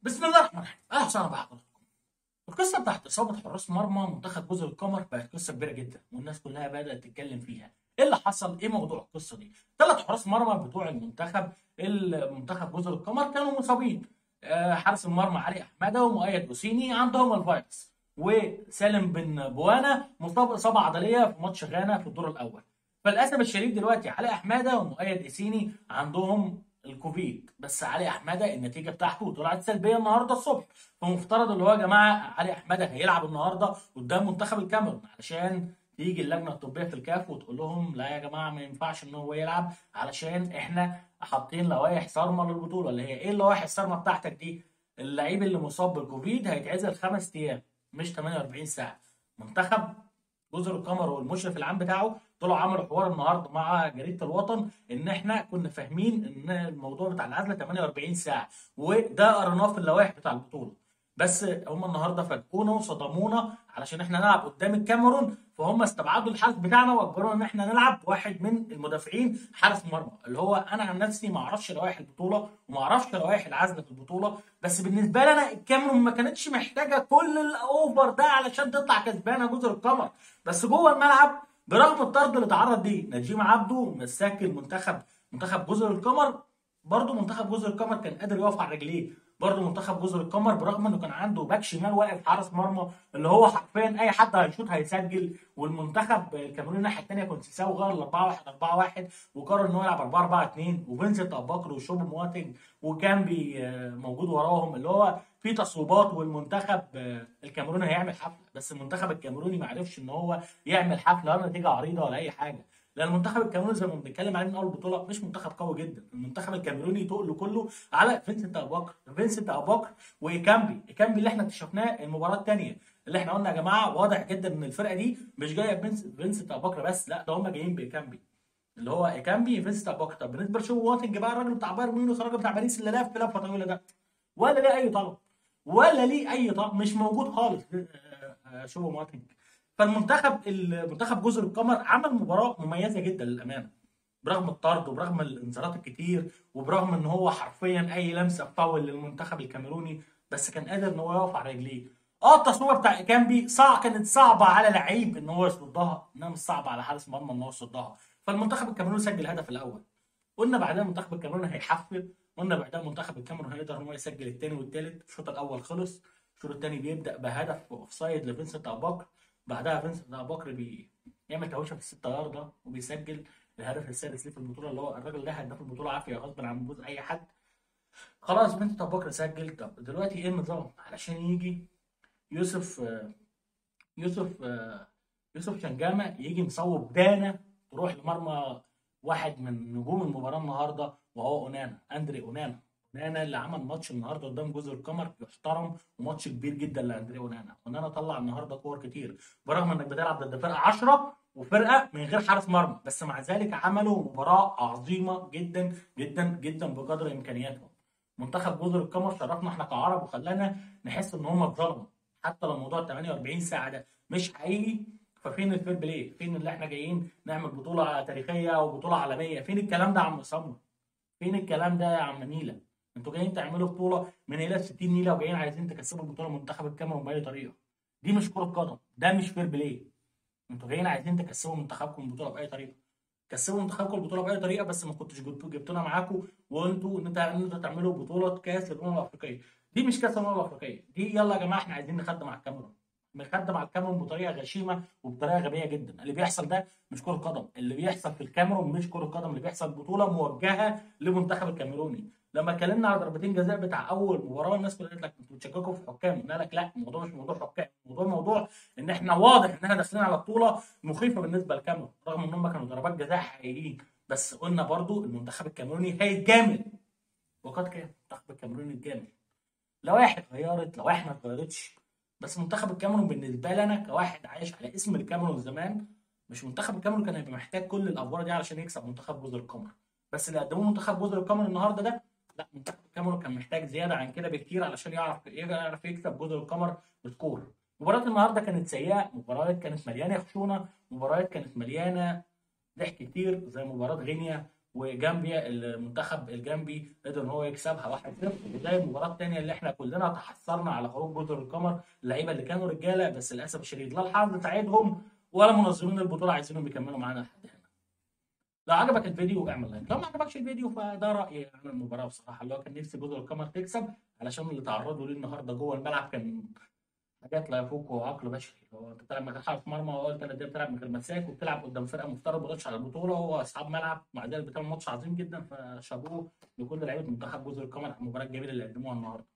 بسم الله الرحمن الرحيم اهلا وسهلا بحضراتكم القصه بتاعت اصابه حراس مرمى منتخب جزر القمر بقت قصه كبيره جدا والناس كلها بدات تتكلم فيها ايه اللي حصل ايه موضوع القصه دي ثلاث حراس مرمى بتوع المنتخب المنتخب جزر القمر كانوا مصابين آه، حارس المرمى علي احمده ومؤيد حسيني عندهم الفيروس وسالم بن بوانا مصاب اصابه عضليه في ماتش غانا في الدور الاول فللاسف الشديد دلوقتي علي احمده ومؤيد حسيني عندهم الكوفيد بس علي احمده النتيجه بتاعته طلعت سلبيه النهارده الصبح فمفترض اللي هو يا جماعه علي احمده هيلعب النهارده قدام منتخب الكاميرون علشان تيجي اللجنه الطبيه في الكاف وتقول لهم لا يا جماعه ما ينفعش ان هو يلعب علشان احنا حاطين لوائح صارمه للبطوله اللي هي ايه اللوائح الصارمه بتاعتك دي؟ اللعيب اللي مصاب بالكوفيد هيتعزل خمس ايام مش 48 ساعه منتخب جزر القمر والمشرف العام بتاعه طلعوا عملوا حوار النهارده مع جريده الوطن ان احنا كنا فاهمين ان الموضوع بتاع العزله 48 ساعه وده قريناه في اللوائح بتاع البطوله بس هم النهارده فاجئونا وصدمونا علشان احنا نلعب قدام الكاميرون فهم استبعدوا الحارس بتاعنا واجبرونا ان احنا نلعب واحد من المدافعين حارس مرمى اللي هو انا عن نفسي ما اعرفش لوائح البطوله وما اعرفش لوائح العزل في البطوله بس بالنسبه لي انا الكاميرون ما كانتش محتاجه كل الاوفر ده علشان تطلع كسبانه جزر القمر بس جوه الملعب برغم الطرد اللي اتعرض ليه نجيم عبده مساك المنتخب منتخب جزر القمر برضه منتخب جزر القمر كان قادر يقف على رجليه برضه منتخب جزر القمر برغم انه كان عنده باك شمال واقف حارس مرمى اللي هو حرفيا اي حد هيشوط هيسجل والمنتخب الكاميروني الناحيه الثانيه كنت سيساو غير ال 4 1 4 1 وقرر ان هو يلعب 4 4 2 وفينسنت ابو بكر وشوبو مواتنج وكامبي موجود وراهم اللي هو في تصويبات والمنتخب الكاميروني هيعمل حفله بس المنتخب الكاميروني ما عرفش ان هو يعمل حفله ولا نتيجه عريضه ولا اي حاجه لان المنتخب الكاميروني زي ما بنتكلم عليه من اول بطوله مش منتخب قوي جدا المنتخب الكاميروني تقله كله على فينسنت ابو بكر فينسنت ابو بكر وايكامبي ايكامبي اللي احنا اكتشفناه المباراه الثانيه اللي احنا قلنا يا جماعه واضح جدا ان الفرقه دي مش جايه بفينسنت ابو بكر بس لا ده هم جايين بايكامبي اللي هو ايكامبي فينسنت ابو بكر طب بالنسبه لشو واتنج بقى الراجل بتاع بايرن ميونخ الراجل بتاع باريس اللي لف لفه طويله ده ولا ليه اي طلب ولا ليه اي طلب مش موجود خالص شو واتنج فالمنتخب المنتخب جزر القمر عمل مباراه مميزه جدا للامانه برغم الطرد وبرغم الانذارات الكتير وبرغم ان هو حرفيا اي لمسه فاول للمنتخب الكاميروني بس كان قادر ان هو يقف على رجليه اه التصويبه بتاع كامبي صعب كانت صعبه على لعيب ان هو يصدها انها مش صعبه على حارس مرمى ان هو يصدها فالمنتخب الكاميروني سجل الهدف الاول قلنا بعدها المنتخب الكاميروني هيحفل قلنا بعدها منتخب الكاميرون هيقدر ان هو يسجل الثاني والثالث الشوط الاول خلص الشوط الثاني بيبدا بهدف اوفسايد لفينسنت ابو بكر بعدها فينسنت ابو بكر بيعمل تهوشه في الستة ياردة وبيسجل الهدف السادس ليه في البطوله اللي هو الراجل ده هداف البطوله عافيه غصب عن وجود اي حد خلاص فينسنت ابو بكر سجل طب دلوقتي ايه النظام علشان يجي يوسف يوسف يوسف شنجامه يجي مصوب دانا تروح لمرمى واحد من نجوم المباراه النهارده وهو اونانا اندري اونانا اونانا اللي عمل ماتش النهارده قدام جزر القمر يحترم وماتش كبير جدا لاندري اونانا اونانا طلع النهارده كور كتير برغم انك بتلعب ضد فرقه 10 وفرقه من غير حارس مرمى بس مع ذلك عملوا مباراه عظيمه جدا جدا جدا بقدر امكانياتهم منتخب جزر القمر شرفنا احنا كعرب وخلانا نحس ان هم اتظلموا حتى لو موضوع 48 ساعه ده مش حقيقي ففين الفير بلاي؟ فين اللي احنا جايين نعمل بطوله تاريخيه وبطوله عالميه؟ فين الكلام ده يا عم سمر؟ فين الكلام ده يا عم نيله؟ انتوا جايين تعملوا بطوله من هنا 60 نيله وجايين عايزين تكسبوا البطوله منتخب الكاميرون باي طريقه. دي مش كره قدم، ده مش فير بلاي. انتوا جايين عايزين تكسبوا منتخبكم البطوله باي طريقه. كسبوا منتخبكم البطوله باي طريقه بس ما كنتوش جبتوا جبتونا معاكم وانتوا ان انتوا تعملوا بطوله كاس الامم الافريقيه. دي مش كاس الامم الافريقيه، دي يلا يا جماعه احنا عايزين نخدم على الكاميرون. بنخدم على الكاميرون بطريقه غشيمه وبطريقه غبيه جدا اللي بيحصل ده مش كره قدم اللي بيحصل في الكاميرون مش كره قدم اللي بيحصل بطوله موجهه لمنتخب الكاميروني لما اتكلمنا على ضربتين جزاء بتاع اول مباراه الناس كلها قالت لك انتوا بتشككوا في الحكام قلنا لك لا الموضوع مش موضوع حكام الموضوع موضوع ان احنا واضح ان احنا داخلين على بطوله مخيفه بالنسبه للكاميرون رغم ان هم كانوا ضربات جزاء حقيقيين بس قلنا برضو المنتخب الكاميروني هيتجامل وقد كان المنتخب الكاميروني اتجامل لوائح اتغيرت لوائح ما اتغيرتش بس منتخب الكاميرون بالنسبه لي انا كواحد عايش على اسم الكاميرون زمان مش منتخب الكاميرون كان هيبقى محتاج كل الافوار دي علشان يكسب منتخب جزر القمر بس اللي قدموه منتخب جزر القمر النهارده ده لا منتخب الكاميرون كان محتاج زياده عن كده بكتير علشان يعرف يعرف يكسب جزر القمر بسكور مباراه النهارده كانت سيئه مباريات كانت مليانه خشونه مباريات كانت مليانه ضحك كتير زي مباراه غينيا وجامبيا المنتخب الجامبي قدر ان هو يكسبها 1-0 وزي المباراه الثانيه اللي احنا كلنا تحسرنا على خروج جزر القمر اللعيبه اللي كانوا رجاله بس للاسف الشديد لا الحظ ساعدهم ولا منظمين البطوله عايزينهم يكملوا معانا لحد هنا. لو عجبك الفيديو اعمل لايك لو ما عجبكش الفيديو فده رايي عن المباراه بصراحه اللي هو كان نفسي جزر القمر تكسب علشان اللي تعرضوا ليه النهارده جوه الملعب كان حاجات لا يفوق عقل بشري هو انت بتلعب من غير حارس مرمى وقلت ثلاث دقايق بتلعب من غير مساك وبتلعب قدام فرقه مفترض ما غلطش على البطوله وهو اصحاب ملعب مع ذلك بتعمل ماتش عظيم جدا فشابوه لكل لعيبه منتخب جزر القمر على المباراه الجميله اللي قدموها النهارده